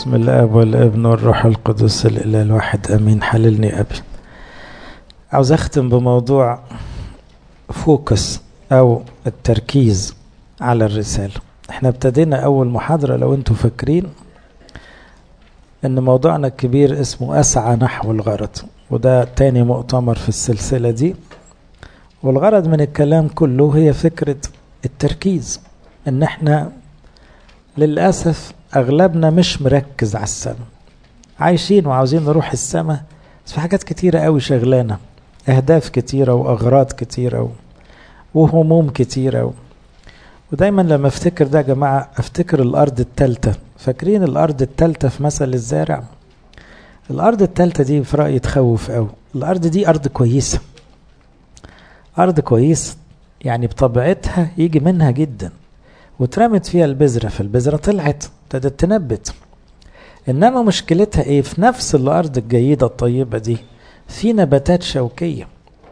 بسم الاب والابن والروح القدس الاله الواحد امين حللني ابي عاوز اختم بموضوع فوكس او التركيز على الرساله احنا ابتدينا اول محاضره لو انتم فاكرين ان موضوعنا الكبير اسمه اسعى نحو الغرض وده تاني مؤتمر في السلسله دي والغرض من الكلام كله هي فكره التركيز ان احنا للاسف اغلبنا مش مركز على السماء عايشين وعاوزين نروح السماء بس في حاجات كتيره قوي شغلانه اهداف كتيره واغراض كتيره و... وهموم كتيره و... ودايما لما افتكر ده يا جماعه افتكر الارض التالتة فاكرين الارض التالتة في مثل الزارع الارض التالتة دي في رايي تخوف قوي الارض دي ارض كويسه ارض كويسه يعني بطبيعتها يجي منها جدا واترمت فيها البذره فالبذره طلعت ابتدت تنبت انما مشكلتها ايه في نفس الارض الجيده الطيبه دي في نباتات شوكيه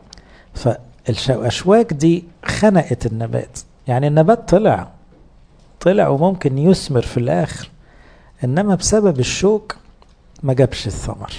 فالاشواك دي خنقت النبات يعني النبات طلع طلع وممكن يثمر في الاخر انما بسبب الشوك ما جابش الثمر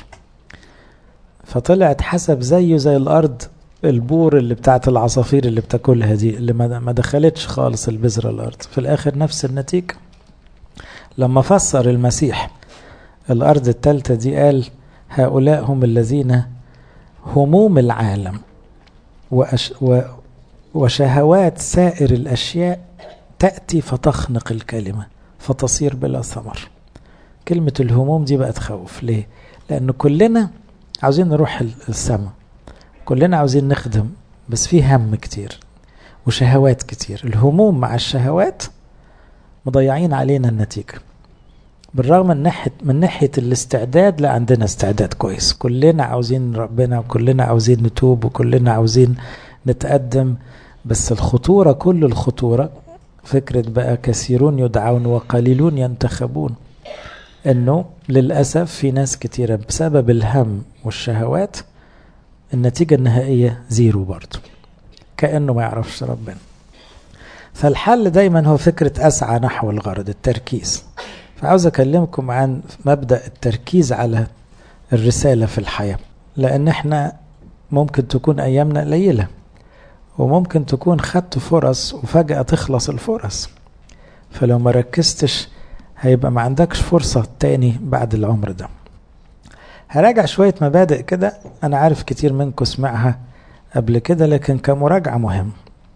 فطلعت حسب زيه زي الارض البور اللي بتاعت العصافير اللي بتاكلها دي اللي ما دخلتش خالص البذره الارض في الاخر نفس النتيجه لما فسر المسيح الارض الثالثه دي قال هؤلاء هم الذين هموم العالم وأش و وشهوات سائر الاشياء تاتي فتخنق الكلمه فتصير بلا ثمر كلمه الهموم دي بقى تخوف ليه لان كلنا عاوزين نروح السماء كلنا عاوزين نخدم بس في هم كتير وشهوات كتير الهموم مع الشهوات مضيعين علينا النتيجة بالرغم من ناحية من ناحية الاستعداد لا عندنا استعداد كويس كلنا عاوزين ربنا وكلنا عاوزين نتوب وكلنا عاوزين نتقدم بس الخطورة كل الخطورة فكرة بقى كثيرون يدعون وقليلون ينتخبون انه للأسف في ناس كتيرة بسبب الهم والشهوات النتيجة النهائية زيرو برضه كأنه ما يعرفش ربنا فالحل دايما هو فكرة أسعى نحو الغرض التركيز فعاوز أكلمكم عن مبدأ التركيز على الرسالة في الحياة لأن احنا ممكن تكون أيامنا قليلة وممكن تكون خدت فرص وفجأة تخلص الفرص فلو ما ركزتش هيبقى ما عندكش فرصة تاني بعد العمر ده هراجع شوية مبادئ كده أنا عارف كتير منكم سمعها قبل كده لكن كمراجعة مهم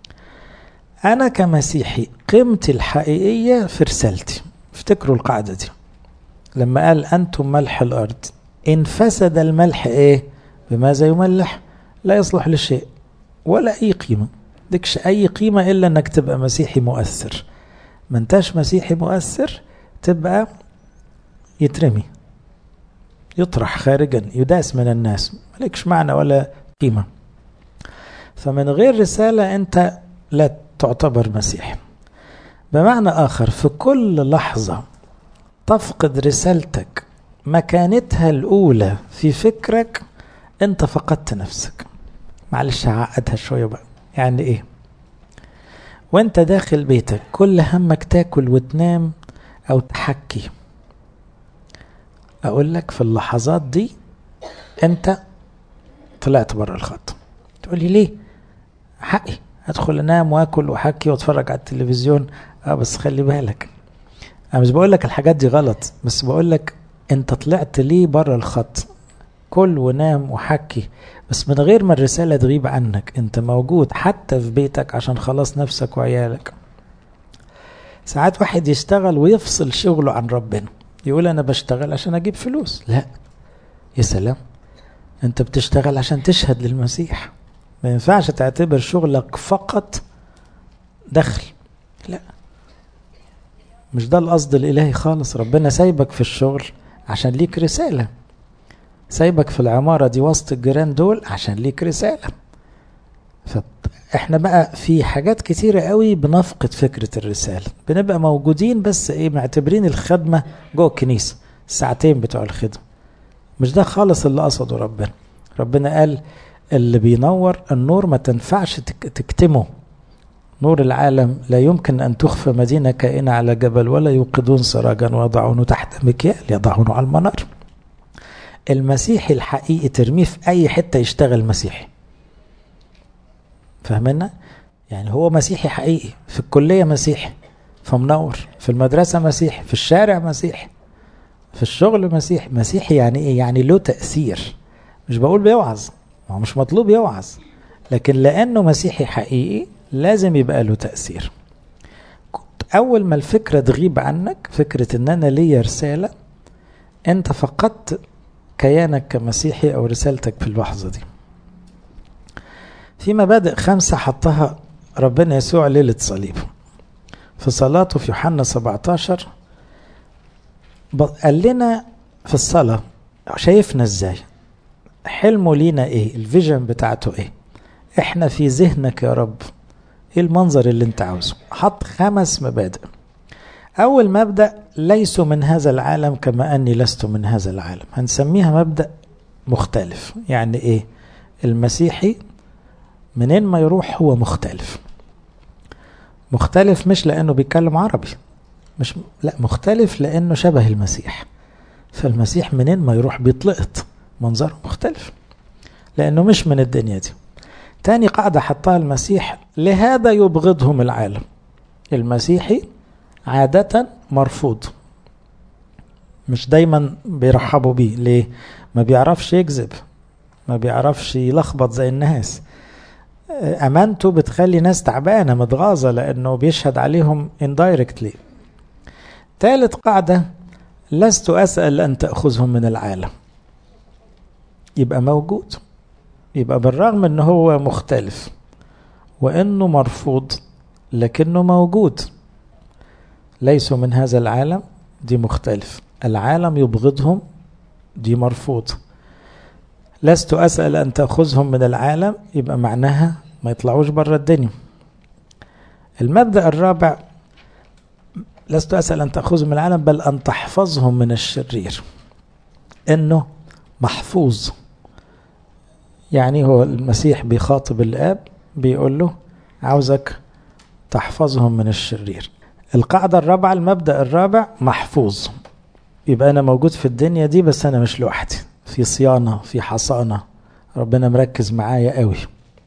أنا كمسيحي قيمتي الحقيقية في رسالتي افتكروا القاعدة دي لما قال أنتم ملح الأرض إن فسد الملح إيه بماذا يملح لا يصلح لشيء ولا أي قيمة ديكش أي قيمة إلا أنك تبقى مسيحي مؤثر ما انتاش مسيحي مؤثر تبقى يترمي يطرح خارجا يداس من الناس مالكش معنى ولا قيمة فمن غير رسالة أنت لا تعتبر مسيحي بمعنى آخر في كل لحظة تفقد رسالتك مكانتها الأولى في فكرك أنت فقدت نفسك معلش هعقدها شوية بقى يعني إيه وانت داخل بيتك كل همك تاكل وتنام أو تحكي اقول لك في اللحظات دي انت طلعت بره الخط تقول لي ليه حقي ادخل انام واكل واحكي واتفرج على التلفزيون اه بس خلي بالك انا مش بقول لك الحاجات دي غلط بس بقول لك انت طلعت ليه بره الخط كل ونام وحكي بس من غير ما الرسالة تغيب عنك انت موجود حتى في بيتك عشان خلاص نفسك وعيالك ساعات واحد يشتغل ويفصل شغله عن ربنا يقول انا بشتغل عشان اجيب فلوس لا يا سلام انت بتشتغل عشان تشهد للمسيح ما ينفعش تعتبر شغلك فقط دخل لا مش ده القصد الالهي خالص ربنا سايبك في الشغل عشان ليك رساله سايبك في العماره دي وسط الجيران دول عشان ليك رساله فاحنا بقى في حاجات كتيرة قوي بنفقد فكرة الرسالة بنبقى موجودين بس ايه معتبرين الخدمة جوه الكنيسة الساعتين بتوع الخدمة مش ده خالص اللي قصده ربنا ربنا قال اللي بينور النور ما تنفعش تكتمه نور العالم لا يمكن أن تخفى مدينة كائنة على جبل ولا يوقدون سراجا ويضعونه تحت مكيال يضعونه على المنار المسيحي الحقيقي ترميه في أي حتة يشتغل مسيحي فاهمنا؟ يعني هو مسيحي حقيقي في الكلية مسيحي فمنور في المدرسة مسيحي في الشارع مسيحي في الشغل مسيحي مسيحي يعني ايه يعني له تأثير مش بقول بيوعظ ما هو مش مطلوب يوعظ لكن لأنه مسيحي حقيقي لازم يبقى له تأثير أول ما الفكرة تغيب عنك فكرة إن أنا ليا رسالة أنت فقدت كيانك كمسيحي أو رسالتك في اللحظة دي في مبادئ خمسة حطها ربنا يسوع ليلة صليبه في صلاته في يوحنا 17 قال لنا في الصلاة شايفنا ازاي حلمه لينا ايه الفيجن بتاعته ايه احنا في ذهنك يا رب ايه المنظر اللي انت عاوزه حط خمس مبادئ اول مبدأ ليسوا من هذا العالم كما اني لست من هذا العالم هنسميها مبدأ مختلف يعني ايه المسيحي منين ما يروح هو مختلف مختلف مش لانه بيتكلم عربي مش لا مختلف لانه شبه المسيح فالمسيح منين ما يروح بيطلقط منظره مختلف لانه مش من الدنيا دي تاني قاعدة حطها المسيح لهذا يبغضهم العالم المسيحي عادة مرفوض مش دايما بيرحبوا بيه ليه ما بيعرفش يكذب ما بيعرفش يلخبط زي الناس امانته بتخلي ناس تعبانه متغاظه لانه بيشهد عليهم indirectly ثالث قاعده لست اسال ان تاخذهم من العالم يبقى موجود يبقى بالرغم ان هو مختلف وانه مرفوض لكنه موجود ليسوا من هذا العالم دي مختلف العالم يبغضهم دي مرفوض لست أسأل أن تأخذهم من العالم يبقى معناها ما يطلعوش بره الدنيا المبدأ الرابع لست أسأل أن تأخذهم من العالم بل أن تحفظهم من الشرير إنه محفوظ يعني هو المسيح بيخاطب الآب بيقول له عاوزك تحفظهم من الشرير القاعدة الرابعة المبدأ الرابع محفوظ يبقى أنا موجود في الدنيا دي بس أنا مش لوحدي في صيانة في حصانة ربنا مركز معايا قوي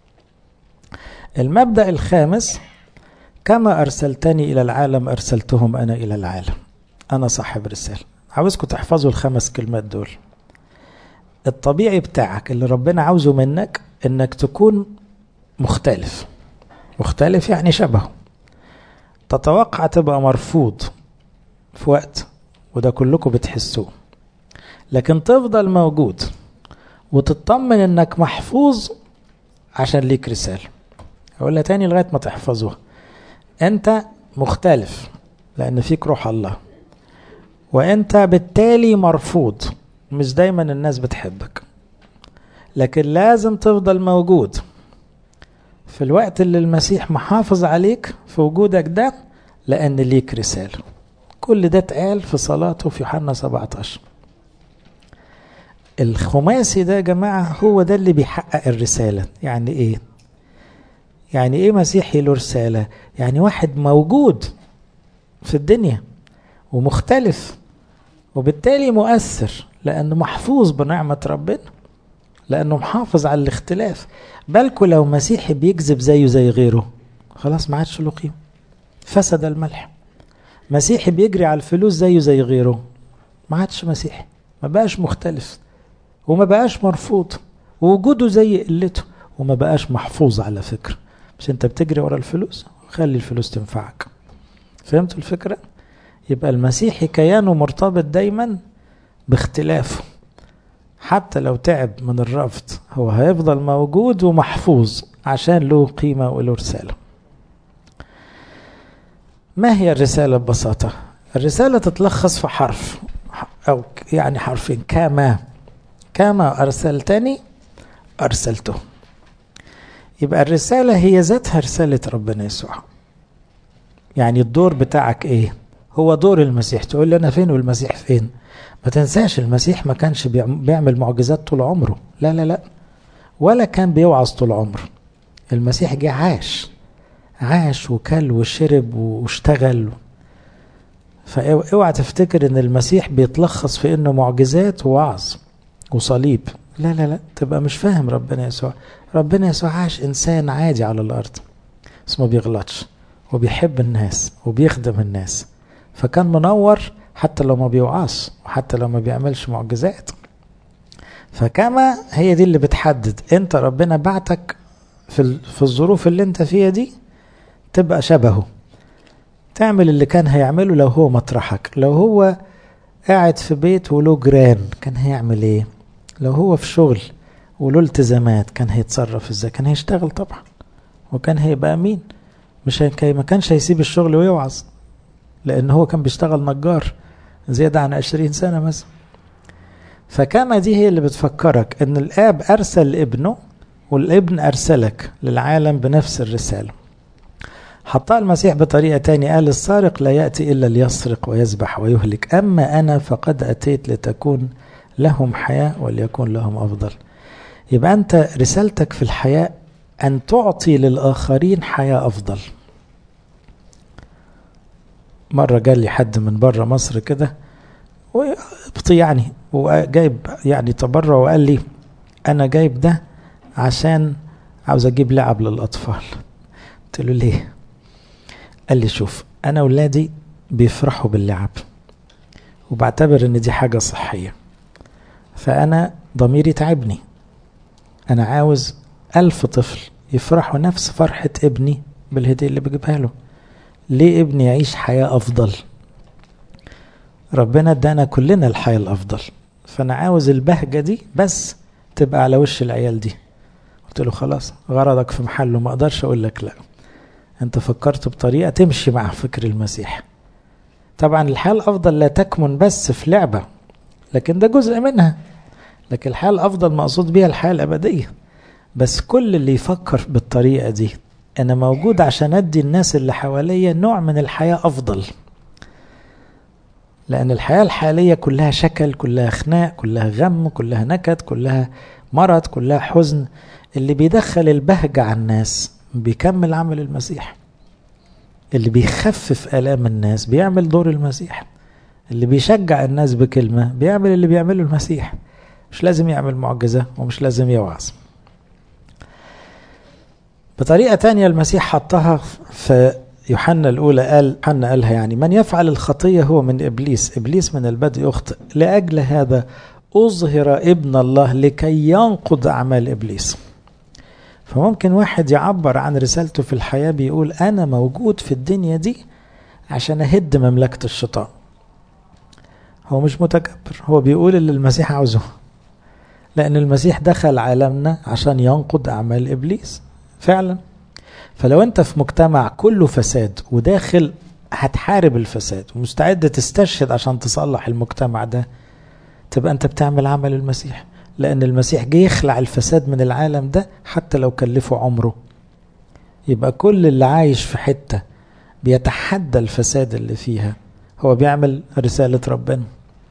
المبدأ الخامس كما أرسلتني إلى العالم أرسلتهم أنا إلى العالم أنا صاحب رسالة عاوزكم تحفظوا الخمس كلمات دول الطبيعي بتاعك اللي ربنا عاوزه منك انك تكون مختلف مختلف يعني شبهه تتوقع تبقى مرفوض في وقت وده كلكم بتحسوه لكن تفضل موجود وتطمن انك محفوظ عشان ليك رسالة اقولها تاني لغاية ما تحفظوها انت مختلف لان فيك روح الله وانت بالتالي مرفوض مش دايما الناس بتحبك لكن لازم تفضل موجود في الوقت اللي المسيح محافظ عليك في وجودك ده لان ليك رسالة كل ده اتقال في صلاته في يوحنا 17 الخماسي ده يا جماعة هو ده اللي بيحقق الرسالة يعني ايه يعني ايه مسيحي له رسالة يعني واحد موجود في الدنيا ومختلف وبالتالي مؤثر لأنه محفوظ بنعمة ربنا لأنه محافظ على الاختلاف بالكوا لو مسيحي بيكذب زيه زي غيره خلاص ما عادش له قيمة فسد الملح مسيحي بيجري على الفلوس زيه زي غيره ما عادش مسيحي ما بقاش مختلف وما بقاش مرفوض ووجوده زي قلته وما بقاش محفوظ على فكرة مش انت بتجري ورا الفلوس خلي الفلوس تنفعك فهمتوا الفكرة يبقى المسيحي كيانه مرتبط دايما باختلافه حتى لو تعب من الرفض هو هيفضل موجود ومحفوظ عشان له قيمة وله رسالة ما هي الرسالة ببساطة الرسالة تتلخص في حرف أو يعني حرفين كما كما أرسلتني أرسلته يبقى الرسالة هي ذاتها رسالة ربنا يسوع يعني الدور بتاعك ايه هو دور المسيح تقول لي انا فين والمسيح فين ما تنساش المسيح ما كانش بيعمل معجزات طول عمره لا لا لا ولا كان بيوعظ طول عمره المسيح جه عاش عاش وكل وشرب واشتغل فاوعى تفتكر ان المسيح بيتلخص في انه معجزات ووعظ وصليب لا لا لا تبقى مش فاهم ربنا يسوع ربنا يسوع عاش انسان عادي على الارض بس ما بيغلطش وبيحب الناس وبيخدم الناس فكان منور حتى لو ما بيوعظش وحتى لو ما بيعملش معجزات فكما هي دي اللي بتحدد انت ربنا بعتك في في الظروف اللي انت فيها دي تبقى شبهه تعمل اللي كان هيعمله لو هو مطرحك لو هو قاعد في بيت وله جيران كان هيعمل ايه لو هو في شغل وله التزامات كان هيتصرف ازاي كان هيشتغل طبعا وكان هيبقى امين مش هي... ما كانش هيسيب الشغل ويوعظ لان هو كان بيشتغل نجار زيادة عن عشرين سنة مثلا فكما دي هي اللي بتفكرك ان الاب ارسل ابنه والابن ارسلك للعالم بنفس الرسالة حطها المسيح بطريقة تانية قال السارق لا يأتي إلا ليسرق ويذبح ويهلك أما أنا فقد أتيت لتكون لهم حياة وليكون لهم أفضل يبقى أنت رسالتك في الحياة أن تعطي للآخرين حياة أفضل مرة قال لي حد من بره مصر كده يعني وجايب يعني تبرع وقال لي أنا جايب ده عشان عاوز أجيب لعب للأطفال قلت له ليه قال لي شوف أنا ولادي بيفرحوا باللعب وبعتبر إن دي حاجة صحية فأنا ضميري تعبني أنا عاوز ألف طفل يفرحوا نفس فرحة ابني بالهدية اللي بجيبها له ليه ابني يعيش حياة أفضل ربنا ادانا كلنا الحياة الأفضل فأنا عاوز البهجة دي بس تبقى على وش العيال دي قلت له خلاص غرضك في محله ما أقدرش أقول لك لأ أنت فكرت بطريقة تمشي مع فكر المسيح طبعا الحياة الأفضل لا تكمن بس في لعبة لكن ده جزء منها لكن الحياة الأفضل مقصود بيها الحياة الأبدية بس كل اللي يفكر بالطريقة دي أنا موجود عشان أدي الناس اللي حواليا نوع من الحياة أفضل لأن الحياة الحالية كلها شكل كلها خناق كلها غم كلها نكد كلها مرض كلها حزن اللي بيدخل البهجة على الناس بيكمل عمل المسيح اللي بيخفف آلام الناس بيعمل دور المسيح اللي بيشجع الناس بكلمة بيعمل اللي بيعمله المسيح مش لازم يعمل معجزة ومش لازم يوعظ بطريقة تانية المسيح حطها في يوحنا الأولى قال يوحنا قالها يعني من يفعل الخطية هو من إبليس إبليس من البدء يخطئ لأجل هذا أظهر ابن الله لكي ينقض أعمال إبليس فممكن واحد يعبر عن رسالته في الحياة بيقول أنا موجود في الدنيا دي عشان أهد مملكة الشيطان هو مش متكبر هو بيقول اللي المسيح عاوزه لأن المسيح دخل عالمنا عشان ينقض أعمال إبليس فعلا فلو أنت في مجتمع كله فساد وداخل هتحارب الفساد ومستعد تستشهد عشان تصلح المجتمع ده تبقى أنت بتعمل عمل المسيح لأن المسيح جه يخلع الفساد من العالم ده حتى لو كلفه عمره يبقى كل اللي عايش في حتة بيتحدى الفساد اللي فيها هو بيعمل رسالة ربنا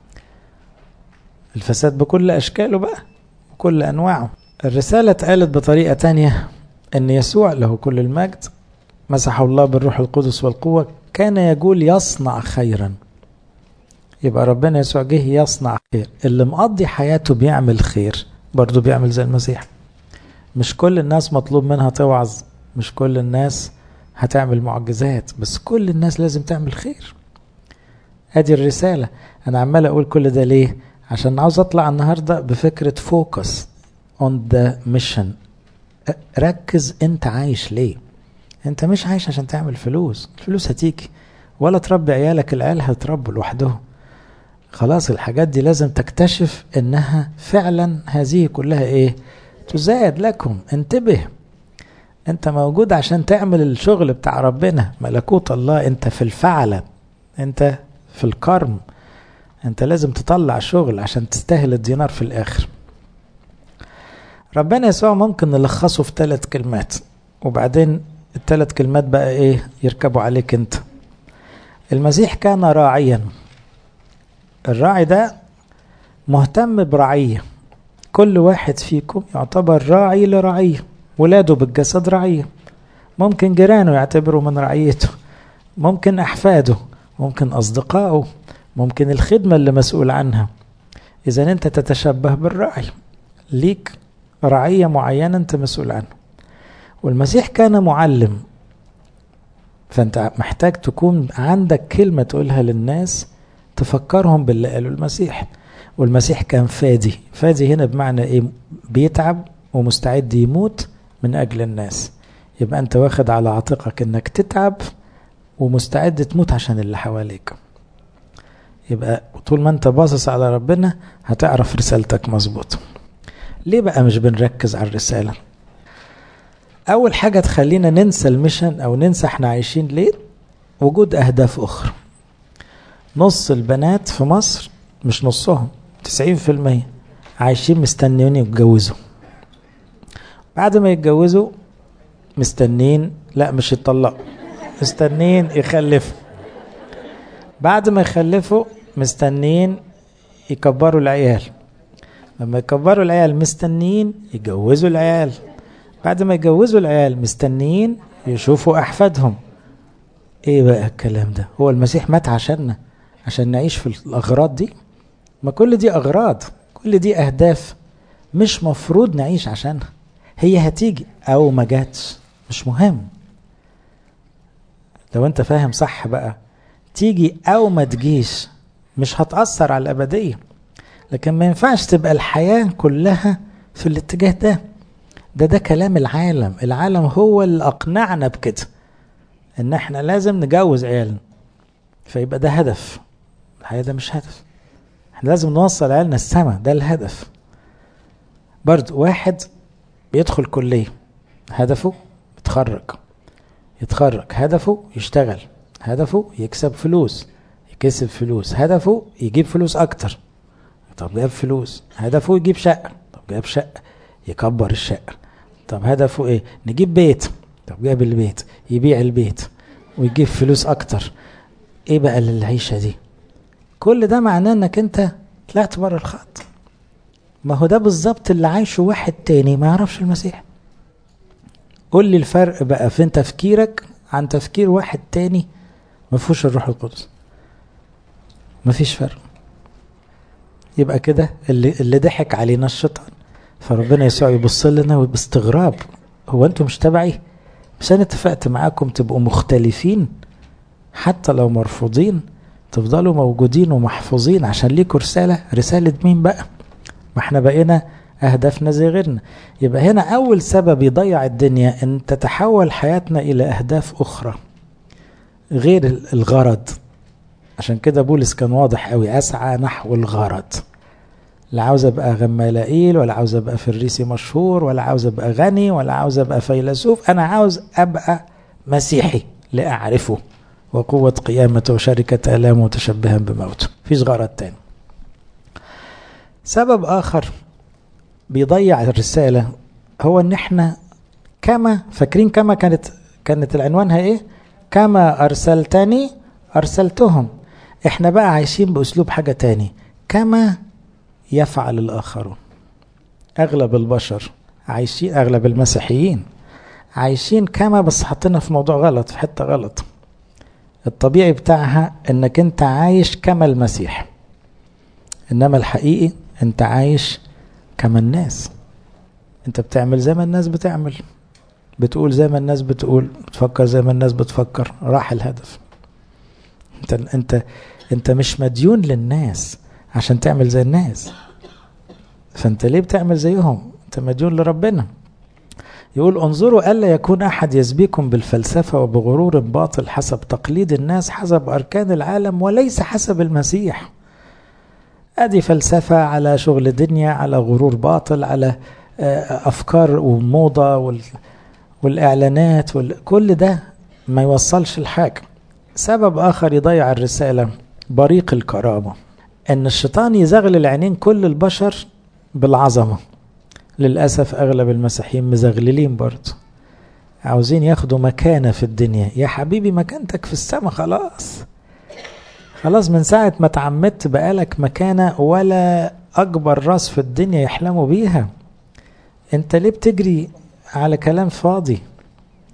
الفساد بكل أشكاله بقى بكل أنواعه الرسالة اتقالت بطريقة تانية أن يسوع له كل المجد مسحه الله بالروح القدس والقوة كان يقول يصنع خيرا يبقى ربنا يسوع جه يصنع خير اللي مقضي حياته بيعمل خير برضه بيعمل زي المسيح مش كل الناس مطلوب منها توعظ مش كل الناس هتعمل معجزات بس كل الناس لازم تعمل خير ادي الرسالة انا عمال اقول كل ده ليه عشان عاوز اطلع النهاردة بفكرة فوكس on the mission ركز انت عايش ليه انت مش عايش عشان تعمل فلوس الفلوس هتيجي ولا تربي عيالك العيال هيتربوا لوحدهم خلاص الحاجات دي لازم تكتشف انها فعلا هذه كلها ايه تزاد لكم انتبه انت موجود عشان تعمل الشغل بتاع ربنا ملكوت الله انت في الفعلة انت في الكرم انت لازم تطلع شغل عشان تستاهل الدينار في الاخر ربنا يسوع ممكن نلخصه في ثلاث كلمات وبعدين الثلاث كلمات بقى ايه يركبوا عليك انت المسيح كان راعيا الراعي ده مهتم برعية كل واحد فيكم يعتبر راعي لرعية ولاده بالجسد رعية ممكن جيرانه يعتبروا من رعيته ممكن أحفاده ممكن أصدقائه ممكن الخدمة اللي مسؤول عنها إذا أنت تتشبه بالراعي ليك رعية معينة أنت مسؤول عنها والمسيح كان معلم فأنت محتاج تكون عندك كلمة تقولها للناس تفكرهم باللي قاله المسيح والمسيح كان فادي فادي هنا بمعنى ايه بيتعب ومستعد يموت من اجل الناس يبقى انت واخد على عاتقك انك تتعب ومستعد تموت عشان اللي حواليك يبقى طول ما انت باصص على ربنا هتعرف رسالتك مظبوط ليه بقى مش بنركز على الرسالة اول حاجة تخلينا ننسى المشن او ننسى احنا عايشين ليه وجود اهداف اخرى نص البنات في مصر مش نصهم تسعين في المية عايشين مستنيين يتجوزوا بعد ما يتجوزوا مستنين لا مش يتطلقوا مستنين يخلفوا بعد ما يخلفوا مستنين يكبروا العيال لما يكبروا العيال مستنين يجوزوا العيال بعد ما يجوزوا العيال مستنين يشوفوا أحفادهم ايه بقى الكلام ده هو المسيح مات عشاننا عشان نعيش في الأغراض دي ما كل دي أغراض كل دي أهداف مش مفروض نعيش عشانها هي هتيجي أو ما جاتش مش مهم لو انت فاهم صح بقى تيجي أو ما تجيش مش هتأثر على الأبدية لكن ما ينفعش تبقى الحياة كلها في الاتجاه ده ده ده كلام العالم العالم هو اللي أقنعنا بكده إن احنا لازم نجوز عيالنا فيبقى ده هدف الحياة ده مش هدف احنا لازم نوصل عيالنا السما ده الهدف برضو واحد بيدخل كلية هدفه يتخرج يتخرج هدفه يشتغل هدفه يكسب فلوس يكسب فلوس هدفه يجيب فلوس اكتر طب جاب فلوس هدفه يجيب شقة طب جاب شقة يكبر الشقة طب هدفه ايه نجيب بيت طب جاب البيت يبيع البيت ويجيب فلوس اكتر ايه بقى العيشة دي كل ده معناه انك انت طلعت بره الخط ما هو ده بالظبط اللي عايشه واحد تاني ما يعرفش المسيح قول لي الفرق بقى فين تفكيرك عن تفكير واحد تاني ما فيهوش الروح القدس ما فيش فرق يبقى كده اللي اللي ضحك علينا الشيطان فربنا يسوع يبص لنا باستغراب هو انتم مش تبعي مش انا اتفقت معاكم تبقوا مختلفين حتى لو مرفوضين تفضلوا موجودين ومحفوظين عشان ليكوا رسالة رسالة مين بقى ما احنا بقينا أهدافنا زي غيرنا يبقى هنا أول سبب يضيع الدنيا أن تتحول حياتنا إلى أهداف أخرى غير الغرض عشان كده بولس كان واضح قوي أسعى نحو الغرض لا عاوز ابقى غمالائيل ولا عاوز ابقى فريسي مشهور ولا عاوز ابقى غني ولا عاوز ابقى فيلسوف انا عاوز ابقى مسيحي لاعرفه وقوة قيامته وشركة آلامه متشبها بموته فيش غرض تاني سبب آخر بيضيع الرسالة هو ان احنا كما فاكرين كما كانت كانت العنوانها ايه كما ارسلتني ارسلتهم احنا بقى عايشين باسلوب حاجة تاني كما يفعل الاخرون اغلب البشر عايشين اغلب المسيحيين عايشين كما بس حاطينها في موضوع غلط في حتة غلط الطبيعي بتاعها انك انت عايش كما المسيح انما الحقيقي انت عايش كما الناس انت بتعمل زي ما الناس بتعمل بتقول زي ما الناس بتقول بتفكر زي ما الناس بتفكر راح الهدف انت انت انت مش مديون للناس عشان تعمل زي الناس فانت ليه بتعمل زيهم انت مديون لربنا يقول انظروا ألا يكون أحد يسبيكم بالفلسفة وبغرور باطل حسب تقليد الناس حسب أركان العالم وليس حسب المسيح ادي فلسفة على شغل دنيا على غرور باطل على افكار وموضة والاعلانات كل ده ما يوصلش الحاجة سبب اخر يضيع الرسالة بريق الكرامة ان الشيطان يزغلل عينين كل البشر بالعظمة للأسف أغلب المسيحيين مزغللين برضه عاوزين ياخدوا مكانة في الدنيا يا حبيبي مكانتك في السماء خلاص خلاص من ساعة ما تعمدت بقالك مكانة ولا أكبر راس في الدنيا يحلموا بيها أنت ليه بتجري على كلام فاضي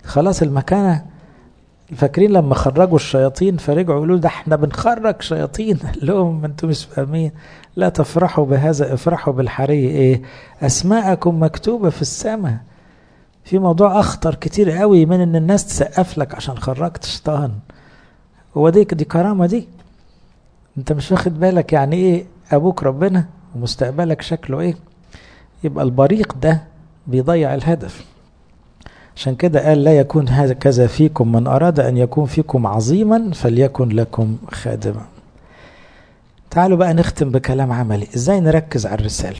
خلاص المكانة فاكرين لما خرجوا الشياطين فرجعوا يقولوا ده احنا بنخرج شياطين قال لهم ما انتم مش فاهمين لا تفرحوا بهذا افرحوا بالحري ايه اسماءكم مكتوبة في السماء في موضوع اخطر كتير قوي من ان الناس تسقف لك عشان خرجت شيطان هو دي دي كرامة دي انت مش واخد بالك يعني ايه ابوك ربنا ومستقبلك شكله ايه يبقى البريق ده بيضيع الهدف عشان كده قال لا يكون هكذا فيكم من أراد أن يكون فيكم عظيما فليكن لكم خادما تعالوا بقى نختم بكلام عملي ازاي نركز على الرسالة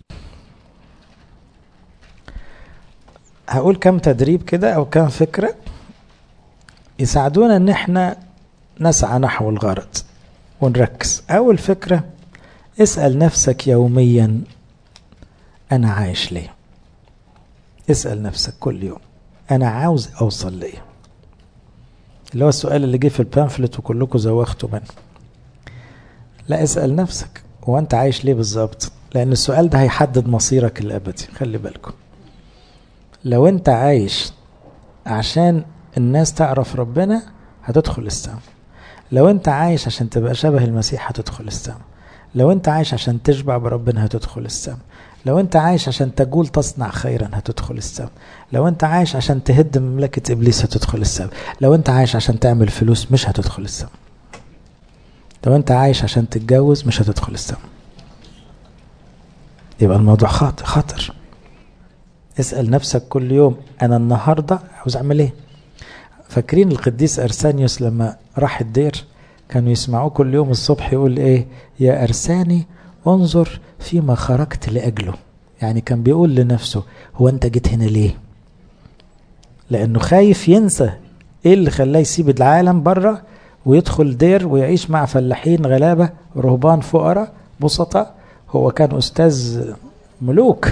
هقول كم تدريب كده او كم فكرة يساعدونا ان احنا نسعى نحو الغرض ونركز اول فكرة اسأل نفسك يوميا انا عايش ليه اسأل نفسك كل يوم انا عاوز اوصل ليه اللي هو السؤال اللي جه في البامفلت وكلكم زوختوا منه لا اسأل نفسك هو انت عايش ليه بالظبط لان السؤال ده هيحدد مصيرك الابدي خلي بالكم لو انت عايش عشان الناس تعرف ربنا هتدخل السماء لو انت عايش عشان تبقى شبه المسيح هتدخل السماء لو انت عايش عشان تشبع بربنا هتدخل السماء لو انت عايش عشان تقول تصنع خيرا هتدخل السماء لو انت عايش عشان تهد مملكة ابليس هتدخل السماء لو انت عايش عشان تعمل فلوس مش هتدخل السماء لو انت عايش عشان تتجوز مش هتدخل السماء يبقى الموضوع خاطر خطر اسأل نفسك كل يوم انا النهاردة عاوز اعمل ايه فاكرين القديس ارسانيوس لما راح الدير كانوا يسمعوه كل يوم الصبح يقول ايه يا ارساني انظر فيما خرجت لاجله يعني كان بيقول لنفسه هو انت جيت هنا ليه لانه خايف ينسى ايه اللي خلاه يسيب العالم بره ويدخل دير ويعيش مع فلاحين غلابة رهبان فقراء بسطاء هو كان أستاذ ملوك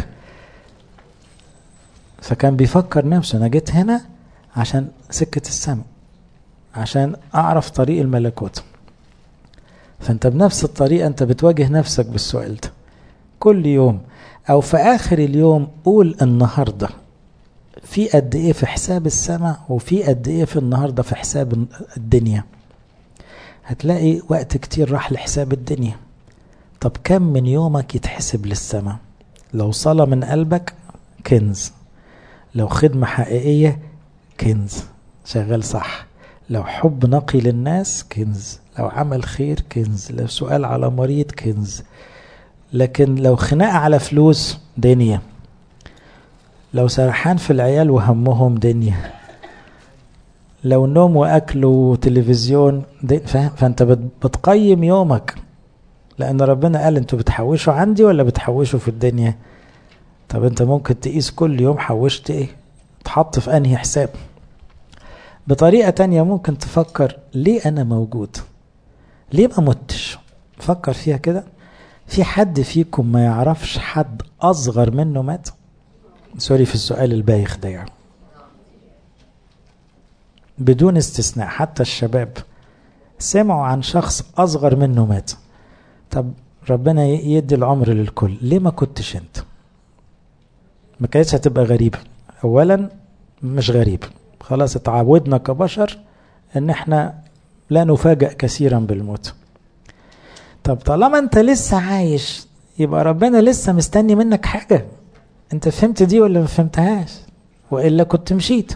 فكان بيفكر نفسه أنا جيت هنا عشان سكة السماء عشان أعرف طريق الملكوت فأنت بنفس الطريقة أنت بتواجه نفسك بالسؤال ده كل يوم أو في آخر اليوم قول النهاردة في قد إيه في حساب السماء وفي قد إيه في النهاردة في حساب الدنيا هتلاقي وقت كتير راح لحساب الدنيا طب كم من يومك يتحسب للسماء لو صلاة من قلبك كنز لو خدمة حقيقية كنز شغال صح لو حب نقي للناس كنز لو عمل خير كنز لو سؤال على مريض كنز لكن لو خناقة على فلوس دنيا لو سرحان في العيال وهمهم دنيا لو نوم واكل وتلفزيون فاهم فانت بتقيم يومك لان ربنا قال انتوا بتحوشوا عندي ولا بتحوشوا في الدنيا طب انت ممكن تقيس كل يوم حوشت ايه تحط في انهي حساب بطريقة تانية ممكن تفكر ليه انا موجود ليه ما متش فكر فيها كده في حد فيكم ما يعرفش حد اصغر منه مات سوري في السؤال البايخ ده يعني بدون استثناء حتى الشباب سمعوا عن شخص أصغر منه مات طب ربنا يدي العمر للكل ليه ما كنتش انت ما كانتش هتبقى غريبة أولا مش غريب خلاص اتعودنا كبشر ان احنا لا نفاجأ كثيرا بالموت طب طالما انت لسه عايش يبقى ربنا لسه مستني منك حاجة انت فهمت دي ولا ما فهمتهاش وإلا كنت مشيت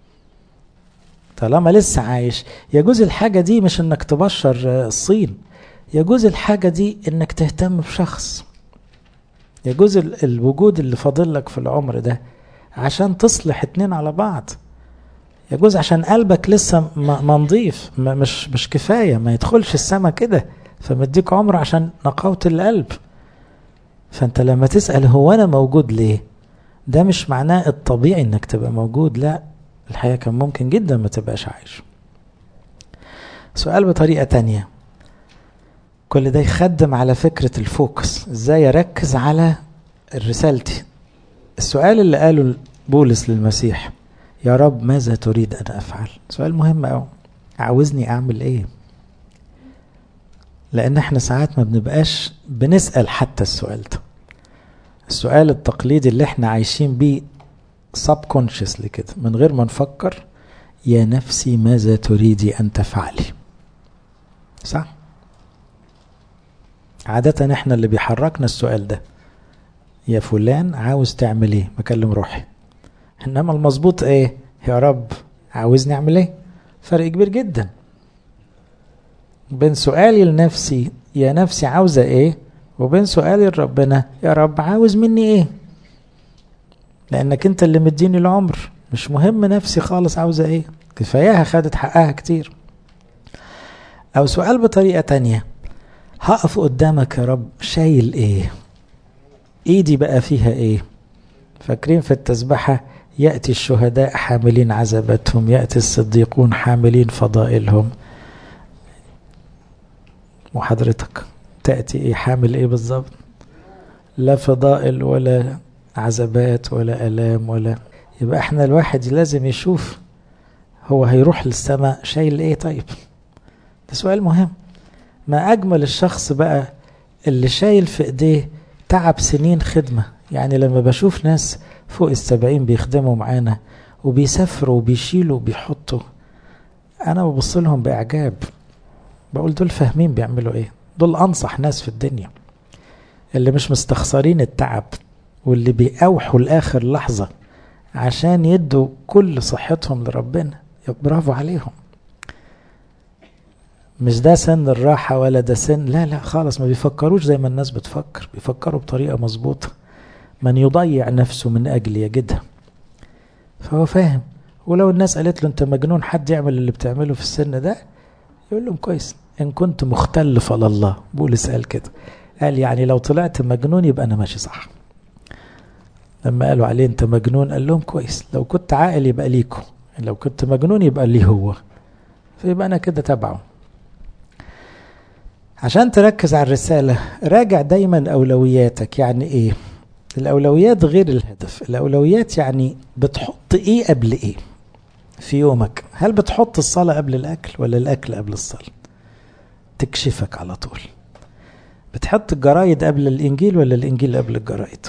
طالما لسه عايش يجوز الحاجة دي مش انك تبشر الصين يجوز الحاجة دي انك تهتم بشخص يجوز الوجود اللي فاضل لك في العمر ده عشان تصلح اتنين على بعض يجوز عشان قلبك لسه ما نضيف مش مش كفاية ما يدخلش السما كده فمديك عمر عشان نقاوة القلب فانت لما تسأل هو انا موجود ليه ده مش معناه الطبيعي انك تبقى موجود لا الحقيقة كان ممكن جدا ما تبقاش عايش سؤال بطريقة تانية كل ده يخدم على فكرة الفوكس ازاي اركز على رسالتي السؤال اللي قاله بولس للمسيح يا رب ماذا تريد ان افعل سؤال مهم قوي عاوزني اعمل ايه لان احنا ساعات ما بنبقاش بنسأل حتى السؤال ده السؤال التقليدي اللي احنا عايشين بيه subconsciously كده من غير ما نفكر يا نفسي ماذا تريدي أن تفعلي صح عادة احنا اللي بيحركنا السؤال ده يا فلان عاوز تعمل ايه بكلم روحي انما المظبوط ايه يا رب عاوزني اعمل ايه فرق كبير جدا بين سؤالي لنفسي يا نفسي عاوزة ايه وبين سؤالي لربنا يا رب عاوز مني ايه لانك انت اللي مديني العمر مش مهم نفسي خالص عاوزة ايه كفاياها خدت حقها كتير او سؤال بطريقة تانية هقف قدامك يا رب شايل ايه ايدي بقى فيها ايه فاكرين في التسبحة يأتي الشهداء حاملين عزبتهم يأتي الصديقون حاملين فضائلهم وحضرتك تأتي ايه حامل ايه بالظبط لا فضائل ولا عزبات ولا ألام ولا يبقى احنا الواحد لازم يشوف هو هيروح للسماء شايل ايه طيب ده سؤال مهم ما أجمل الشخص بقى اللي شايل في ايديه تعب سنين خدمة يعني لما بشوف ناس فوق السبعين بيخدموا معانا وبيسافروا وبيشيلوا وبيحطوا أنا ببص لهم بإعجاب بقول دول فاهمين بيعملوا إيه دول أنصح ناس في الدنيا اللي مش مستخسرين التعب واللي بيأوحوا لآخر لحظة عشان يدوا كل صحتهم لربنا برافو عليهم مش ده سن الراحة ولا ده سن لا لا خالص ما بيفكروش زي ما الناس بتفكر بيفكروا بطريقة مظبوطة من يضيع نفسه من أجل يجدها فهو فاهم ولو الناس قالت له انت مجنون حد يعمل اللي بتعمله في السن ده يقول لهم كويس ان كنت مختل فلله بولس قال كده قال يعني لو طلعت مجنون يبقى انا ماشي صح لما قالوا عليه انت مجنون قال لهم كويس لو كنت عاقل يبقى ليكو لو كنت مجنون يبقى لي هو فيبقى انا كده تبعه عشان تركز على الرسالة راجع دايما أولوياتك يعني إيه الأولويات غير الهدف الأولويات يعني بتحط إيه قبل إيه في يومك هل بتحط الصلاة قبل الأكل ولا الأكل قبل الصلاة تكشفك على طول بتحط الجرايد قبل الإنجيل ولا الإنجيل قبل الجرايد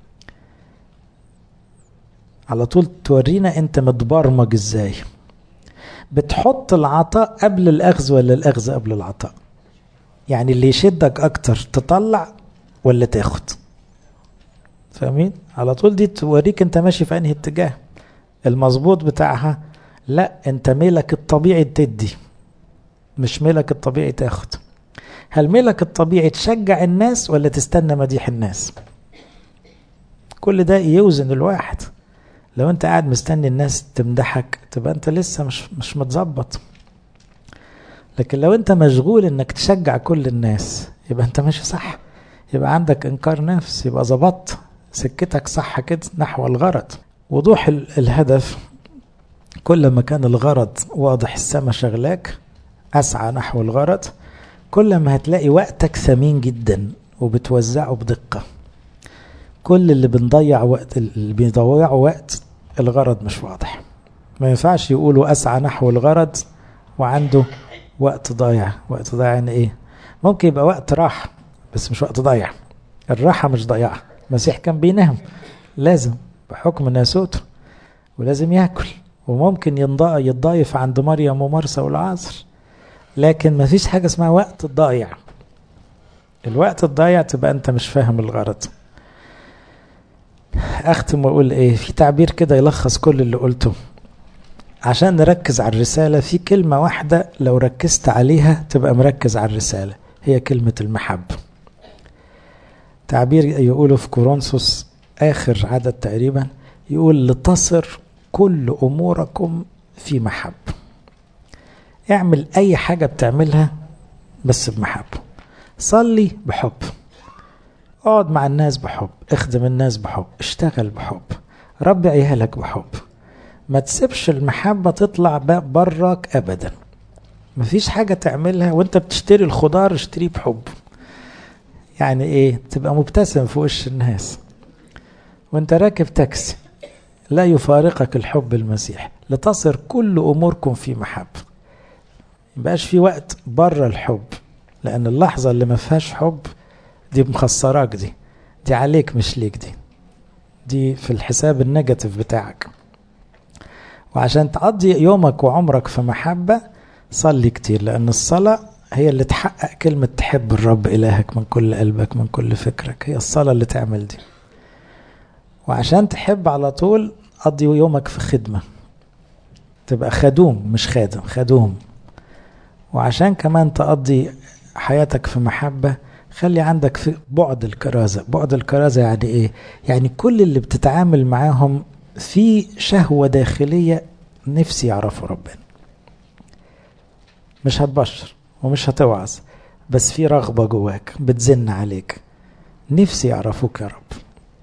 على طول تورينا أنت متبرمج إزاي بتحط العطاء قبل الأخذ ولا الأخذ قبل العطاء يعني اللي يشدك أكتر تطلع ولا تاخد فاهمين على طول دي توريك انت ماشي في انهي اتجاه المظبوط بتاعها لا انت ميلك الطبيعي تدي مش ميلك الطبيعي تاخد هل ميلك الطبيعي تشجع الناس ولا تستنى مديح الناس كل ده يوزن الواحد لو انت قاعد مستني الناس تمدحك تبقى انت لسه مش مش متظبط لكن لو انت مشغول انك تشجع كل الناس يبقى انت ماشي صح يبقى عندك انكار نفس يبقى ظبطت سكتك صح كده نحو الغرض وضوح الهدف كل ما كان الغرض واضح السما شغلاك أسعى نحو الغرض كل ما هتلاقي وقتك ثمين جدا وبتوزعه بدقة كل اللي بنضيع وقت اللي بيضيعوا وقت الغرض مش واضح ما ينفعش يقولوا أسعى نحو الغرض وعنده وقت ضايع وقت ضايع يعني ايه ممكن يبقى وقت راحة بس مش وقت ضايع الراحة مش ضياعة المسيح كان بينام لازم بحكم ناسوته ولازم ياكل وممكن يتضايف عند مريم ومرسى والعصر لكن ما فيش حاجة اسمها وقت الضايع الوقت الضايع تبقى انت مش فاهم الغرض اختم واقول ايه في تعبير كده يلخص كل اللي قلته عشان نركز على الرسالة في كلمة واحدة لو ركزت عليها تبقى مركز على الرسالة هي كلمة المحبة تعبير يقوله في كورنثوس آخر عدد تقريبا يقول لتصر كل أموركم في محبة اعمل أي حاجة بتعملها بس بمحبة صلي بحب اقعد مع الناس بحب اخدم الناس بحب اشتغل بحب ربي عيالك بحب ما تسيبش المحبة تطلع براك أبدا مفيش حاجة تعملها وانت بتشتري الخضار اشتريه بحب يعني ايه تبقى مبتسم في وش الناس وانت راكب تاكسي لا يفارقك الحب المسيح لتصر كل اموركم في محبة مبقاش في وقت بره الحب لان اللحظة اللي ما فيهاش حب دي مخسراك دي دي عليك مش ليك دي دي في الحساب النيجاتيف بتاعك وعشان تقضي يومك وعمرك في محبة صلي كتير لأن الصلاة هي اللي تحقق كلمة تحب الرب إلهك من كل قلبك من كل فكرك هي الصلاة اللي تعمل دي وعشان تحب على طول قضي يومك في خدمة تبقى خدوم مش خادم خدوم وعشان كمان تقضي حياتك في محبة خلي عندك في بعد الكرازة بعد الكرازة يعني ايه يعني كل اللي بتتعامل معاهم في شهوة داخلية نفسي يعرفوا ربنا مش هتبشر ومش هتوعظ بس في رغبة جواك بتزن عليك نفسي يعرفوك يا رب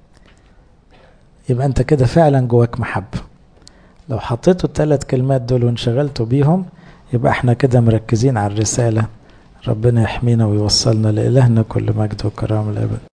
يبقى انت كده فعلا جواك محبة لو حطيتوا الثلاث كلمات دول وانشغلتوا بيهم يبقى احنا كده مركزين على الرسالة ربنا يحمينا ويوصلنا لإلهنا كل مجد وكرام الأبد